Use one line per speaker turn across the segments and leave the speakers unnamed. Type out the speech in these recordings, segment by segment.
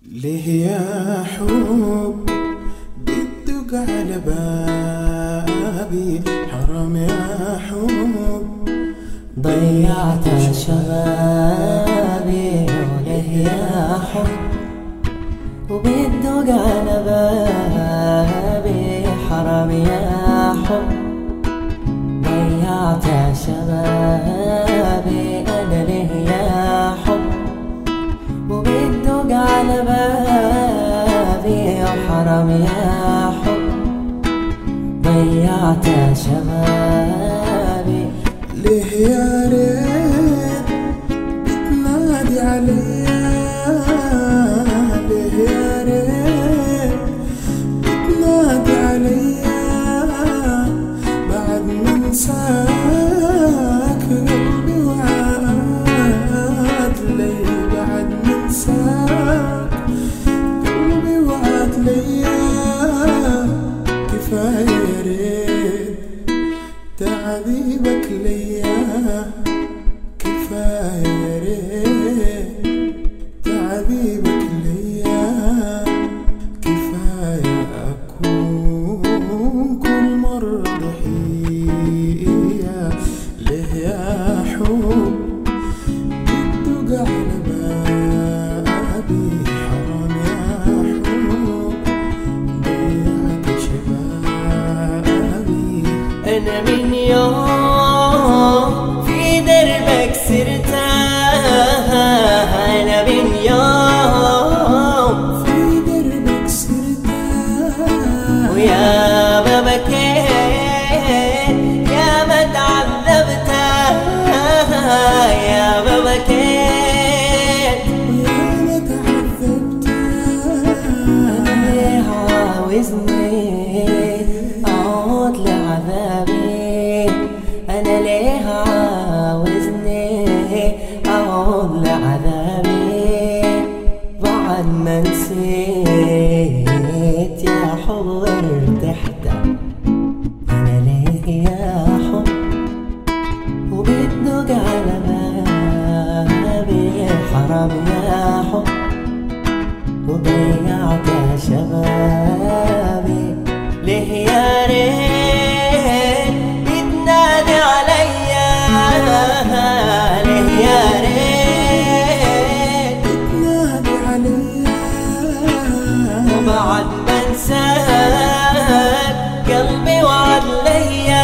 ليه يا حب بتدق على بابي حرام يا حب
ضيعت شبابي وليه يا حب وبتدق على بابي حرام يا حب ضيعت شبابي أنا ليه يا حب وبتدق على بابي وحرام يا حب ضيعت شبابي
ليه يا ريت بتنادي عليا ليه يا ريت بتنادي عليا بعد ما انساك قلبي وعاد لي بعد ما انساك قلبي وعاد ليا كفاية يا ريت تعذيبك ليا كفاية يا ريت تعذيبك ليا كفاية أكون كل مرة ضحية ليه يا حب بتدق على بابي حرام يا حب ضيعت شبابي
أنا من يوم في دربك سرتها أنا من يوم
في دربك سرتها
ويا ما بكيت يا ما تعذبتها يا ما بكيت
ويا ما تعذبتها
ليه عاوزني أعود لعذابي أنا ليه عاوزني أعود لعذابي بعد ما نسيت يا حب ارتحت أنا ليه يا حب وبتدق على بابي حرام يا حب وضيعت شبابي ليه يا ريت بتنادي عليا ليه يا ريت
تنادي عليا
وبعد ما انساك قلبي وعد ليا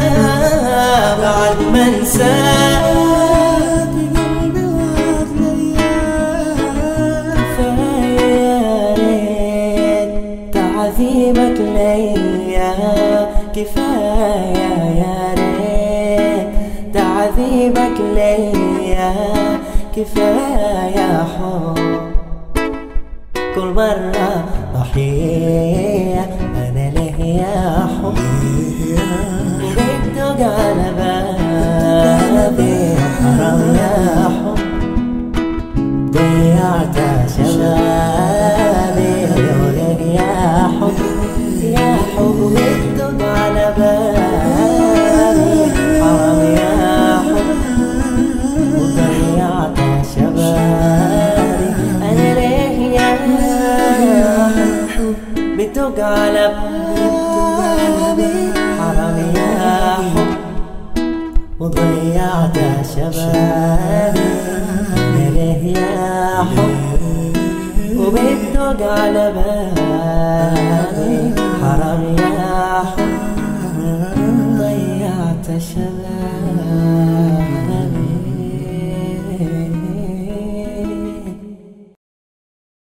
بعد ما انساك
قلبي وعد ليا
كفاية ريت تعذيبك ليا كفاية يا ريت تعذيبك ليا كفاية حب كل مرة ضحية أنا ليه يا حب
ليه يا
وبتدق على بابي حرام يا حب ضيعت شبابي لولاك يا حب يا حب بتدق على بابي حرام يا حب وضيعت شبابي أنا ليه يا حب بتدق على بابي حرام يا حب وضيعت شبابي ليه يا حب وبتدق على بابي حرام يا حب ضيعت شبابي